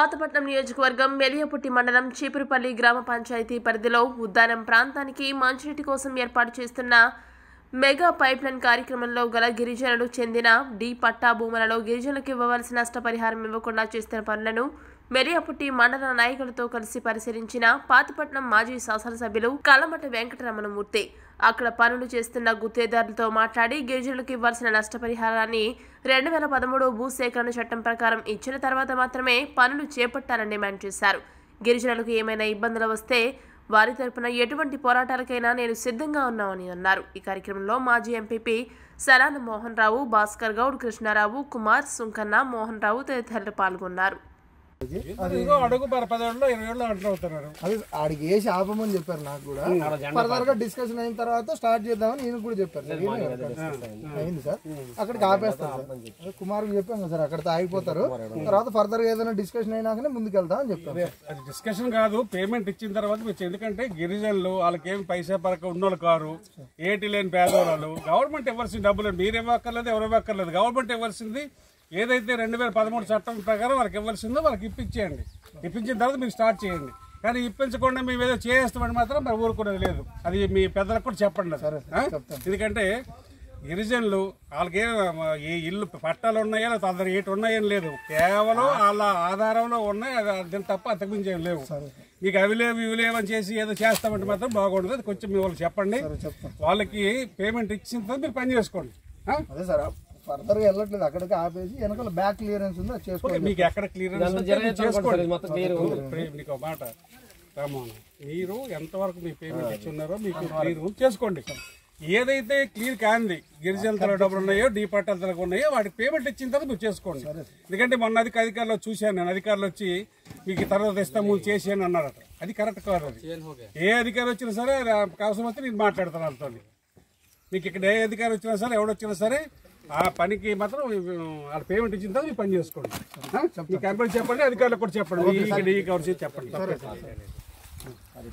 పాతపట్నం నియోజకవర్గం మెలియపుట్టి మండలం చీపురుపల్లి గ్రామ పంచాయతీ పరిధిలో ఉద్దానం ప్రాంతానికి మంచినీటి కోసం ఏర్పాటు చేస్తున్న మెగా పైప్ లైన్ కార్యక్రమంలో గల గిరిజనులు చెందిన డి పట్టా భూములలో గిరిజనులకు ఇవ్వవలసిన నష్టపరిహారం ఇవ్వకుండా చేస్తున్న పనులను మెలియపుట్టి మండల నాయకులతో కలిసి పరిశీలించిన పాతపట్నం మాజీ శాసనసభ్యులు కలమట వెంకటరమణమూర్తి అక్కడ పనులు చేస్తున్న గుత్తేదారులతో మాట్లాడి గిరిజనులకు ఇవ్వాల్సిన నష్టపరిహారాన్ని రెండు వేల పదమూడు భూసేకరణ చట్టం ప్రకారం ఇచ్చిన తర్వాత మాత్రమే పనులు చేపట్టాలని డిమాండ్ చేశారు గిరిజనులకు ఏమైనా ఇబ్బందులు వస్తే వారి తరపున ఎటువంటి పోరాటాలకైనా నేను సిద్ధంగా ఉన్నామని అన్నారు ఈ కార్యక్రమంలో మాజీ ఎంపీపీ సరాన మోహన్ రావు భాస్కర్ గౌడ్ కృష్ణారావు కుమార్ సుంకన్న మోహన్ రావు తదితరులు పాల్గొన్నారు ఇదిగో అడుగు పర పదేళ్ళు ఇరవై ఏళ్ళు అంటూ అవుతున్నారు అది ఆడికి వేసి ఆపమని చెప్పారు నాకు కూడా ఫర్దర్ గా డిస్కషన్ అయిన తర్వాత స్టార్ట్ చేద్దామని నేను కూడా చెప్పారు సార్ ఈయనే కదా? అయింది సార్ అక్కడికి ఆపేస్తారు సార్ అదే కుమార్కి చెప్పాం కదా సార్ అక్కడితో ఆగిపోతారు తర్వాత ఫర్దర్ గా ఏదైనా డిస్కషన్ అయినాకనే ముందుకు వెళ్దాం అని చెప్పారు అది డిస్కషన్ కాదు పేమెంట్ ఇచ్చిన తర్వాత మీరు ఎందుకంటే గిరిజనులు వాళ్ళకి ఏం పైసా పరక ఉన్నోళ్ళు కారు ఏటి లేని పేదవాళ్ళు గవర్నమెంట్ ఇవ్వాల్సిన డబ్బులు మీరు ఇవ్వక్కర్లేదు ఎవరు ఇవ్వక్కర్లేదు గవర్నమెంట్ ఇవ్వాల్సింది ఏదైతే రెండు వేల పదమూడు చట్టం ప్రకారం వాళ్ళకి ఇవ్వాల్సిందో వాళ్ళకి ఇప్పించేయండి ఇప్పించిన తర్వాత మీరు స్టార్ట్ చేయండి కానీ ఇప్పించకుండా మేము ఏదో చేస్తామని మాత్రం మరి ఊరుకునేది లేదు అది మీ పెద్దలకు కూడా చెప్పండి అది. ఆ? ఎందుకంటే గిరిజనులు వాళ్ళకి ఏ ఇల్లు పట్టాలు ఉన్నాయా లేకపోతే అందరు ఏటి ఉన్నాయని లేదు కేవలం వాళ్ళ ఆధారంలో ఉన్నాయి అది దీని తప్ప అంతకుమించి ఏం లేవు మీకు అవి లేవు ఇవి లేవు అని చేసి ఏదో చేస్తామంటే మాత్రం బాగుండదు అది కొంచెం మీ వాళ్ళకి చెప్పండి వాళ్ళకి పేమెంట్ ఇచ్చిన తర్వాత మీరు పని చేసుకోండి ఆ? అదే సార్ ఫర్దర్ గా వెళ్ళట్లేదు అక్కడికి ఆపేసి వెనకాల బ్యాక్ క్లియరెన్స్ ఉంది అది చేసుకోండి మీకు ఎక్కడ క్లియరెన్స్ చేసుకోండి ఇప్పుడు మీకు ఒక మాట రామోహన్ మీరు ఎంతవరకు మీ పేమెంట్ ఇచ్చి ఉన్నారో మీకు క్లియర్ చేసుకోండి ఏదైతే క్లియర్ కాంది గిరిజన తల డబ్బులు ఉన్నాయో డీ పట్టాల తలకు ఉన్నాయో వాటికి పేమెంట్ ఇచ్చిన తర్వాత మీరు చేసుకోండి ఎందుకంటే మొన్న అధిక అధికారులు చూశాను నేను అధికారులు వచ్చి మీకు తర్వాత ఇస్తాము చేసాను అన్నారట అది కరెక్ట్ కాదు అది ఏ అధికారి వచ్చినా సరే అది అవసరం వస్తే నేను మాట్లాడతాను వాళ్ళతో మీకు ఇక్కడ ఏ అధికారి వచ్చినా సరే ఎవడొచ్చినా సరే ఆ పనికి మాత్రం వాళ్ళ పేమెంట్ ఇచ్చిన తర్వాత మీరు పని చేసుకోండి ఆ? మీకు కనబడి చెప్పండి అధికారులకు కూడా చెప్పండి ఈ- ఈ కవర్ చేసి చెప్పండి